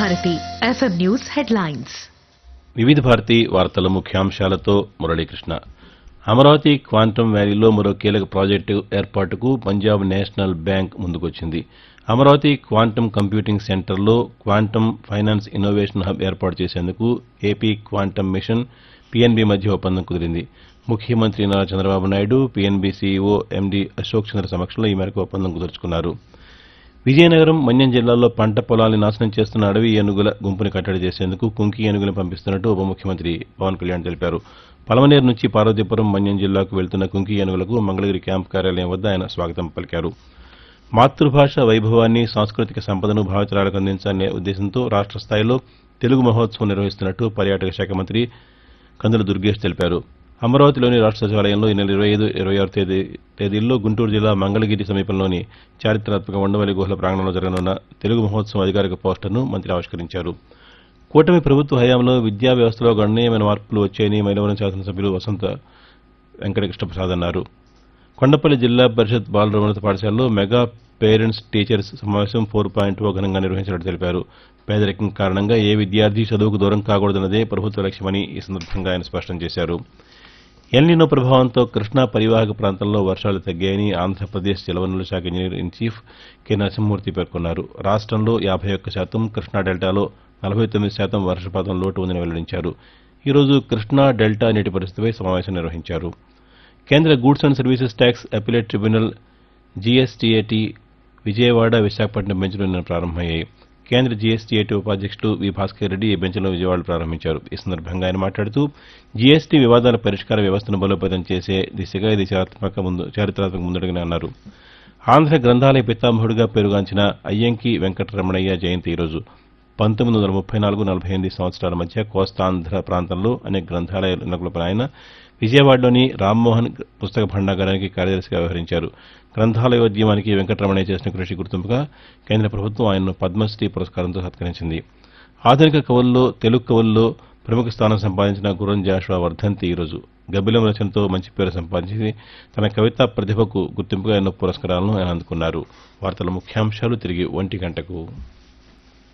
Bharati FM news headlines వివిధ భారతి వార్తల ముఖ్యాంశాలతో Muralikrishna Amaravati quantum వ్యాలీలో మరో కీలక ప్రాజెక్టు ఏర్పాటుకు పంజాబ్ నేషనల్ బ్యాంక్ ముందుకొచ్చింది అమరావతి క్వాంటమ్ కంప్యూటింగ్ సెంటర్లో క్వాంటమ్ ఫైనాన్స్ ఇన్నోవేషన్ హబ్ ఏర్పాటు చేసేందుకు ఏపీ క్వాంటమ్ మిషన్ పీఎన్బీ మధ్య ఒప్పందం కుదిరింది ముఖ్యమంత్రి Nara Chandrababu Naidu PNB CEO MD Ashok Chandra సమక్షంలో ఈ మేరకు ఒప్పందం కుదుర్చుకున్నారు విజయనగరం మన్యం జిల్లాల్లో పంట పొలాల్ని నాశనం చేస్తున్న అడవి ఏనుగుల గుంపుని కట్టడి చేసేందుకు కుంకి ఏనుగులను పంపిస్తున్నట్టు ఉప ముఖ్యమంత్రి పవన్ కళ్యాణ్ తెలిపారు పలమనేరు నుంచి పార్వతీపురం మన్యం జిల్లాకు వెళ్తున్న కుంకి ఏనుగులకు మంగళగిరి క్యాంపు కార్యాలయం వద్ద ఆయన స్వాగతం పలికారు మాతృభాష వైభవాన్ని సాంస్కృతిక సంపదను భావితరాలకు అందించాలనే ఉద్దేశంతో రాష్ట్ర స్థాయిలో తెలుగు మహోత్సవం నిర్వహిస్తున్నట్టు పర్యాటక శాఖ మంత్రి కందుల దుర్గేష్ తెలిపారు అమరావతిలోని రాష్ట్ర సచివాలయంలో ఈ నెల ఇరవై ఐదు ఇరవై ఆరు తేదీ తేదీల్లో గుంటూరు జిల్లా మంగళగిరి సమీపంలోని చారిత్రాత్మక ఉండవల్లి గుహల ప్రాంగణంలో జరగనున్న తెలుగు మహోత్సవం అధికారిక పోస్టర్ను మంత్రి ఆవిష్కరించారు కూటమి ప్రభుత్వ హయాంలో విద్యా వ్యవస్థలో గణనీయమైన మార్పులు వచ్చాయని మైలవరం శాసనసభ్యులు వసంత వెంకటకృష్ణప్రసాద్ అన్నారు కొండపల్లి జిల్లా పరిషత్ బాలరమణత పాఠశాలలో మెగా పేరెంట్స్ టీచర్స్ సమావేశం ఫోర్ పాయింట్ ఓ ఘనంగా నిర్వహించినట్టు తెలిపారు పేదరికం కారణంగా ఏ విద్యార్థి చదువుకు దూరం కాకూడదన్నదే ప్రభుత్వ లక్ష్యమని ఈ సందర్భంగా ఆయన స్పష్టం చేశారు ఎల్నినో ప్రభావంతో కృష్ణా పరివాహక ప్రాంతంలో వర్షాలు తగ్గాయని ఆంధ్రప్రదేశ్ జలవనరుల శాఖ engineer in chief K Narasimhamurthy పేర్కొన్నారు రాష్ట్రంలో యాభై ఒక్క శాతం కృష్ణా డెల్టాలో నలభై తొమ్మిది శాతం వర్షపాతం లోటు ఉందని వెల్లడించారు ఈ రోజు కృష్ణా డెల్టా నీటి పరిస్థితిపై సమావేశం నిర్వహించారు కేంద్ర goods and services tax appellate tribunal GSTAT Vijayawada Visakhapatnam బెంచ్లు నిన్న ప్రారంభమయ్యాయి కేంద్ర జీఎస్టీఏటీ ఉపాధ్యక్షుడు వి భాస్కర్ రెడ్డి ఈ బెంచ్లో విజయవాడ ప్రారంభించారు ఈ సందర్భంగా ఆయన మాట్లాడుతూ జీఎస్టీ వివాదాల పరిష్కార వ్యవస్థను బలోపేతం చేసే దిశగా ఇది చారిత్రాత్మక ముందు చారిత్రాత్మక ముందడుగుని అన్నారు ఆంధ్ర గ్రంథాలయ పితామహుడిగా పేరుగాంచిన అయ్యంకి వెంకటరమణయ్య జయంతి ఈరోజు పంతొమ్మిది వందల ముప్పై నాలుగు నలభై ఎనిమిది సంవత్సరాల మధ్య కోస్తాంధ్ర ప్రాంతంలో అనేక గ్రంథాలయాలు నెలకొల్పిన ఆయన విజయవాడలోని రామ్మోహన్ పుస్తక భండాగారానికి కార్యదర్శిగా వ్యవహరించారు గ్రంథాలయోద్యమానికి వెంకటరమణయ్య చేసిన కృషి గుర్తింపుగా కేంద్ర ప్రభుత్వం ఆయనను పద్మశ్రీ పురస్కారంతో సత్కరించింది ఆధునిక కవుల్లో తెలుగు కవుల్లో ప్రముఖ స్థానం సంపాదించిన గురం జాషువా వర్ధంతి ఈరోజు గబ్బిలం రచనతో మంచి పేరు సంపాదించి తన కవితా ప్రతిభకు గుర్తింపుగా ఎన్నో పురస్కారాలను ఆయన అందుకున్నారు వార్తల ముఖ్యాంశాలు తిరిగి ఒంటి గంటకు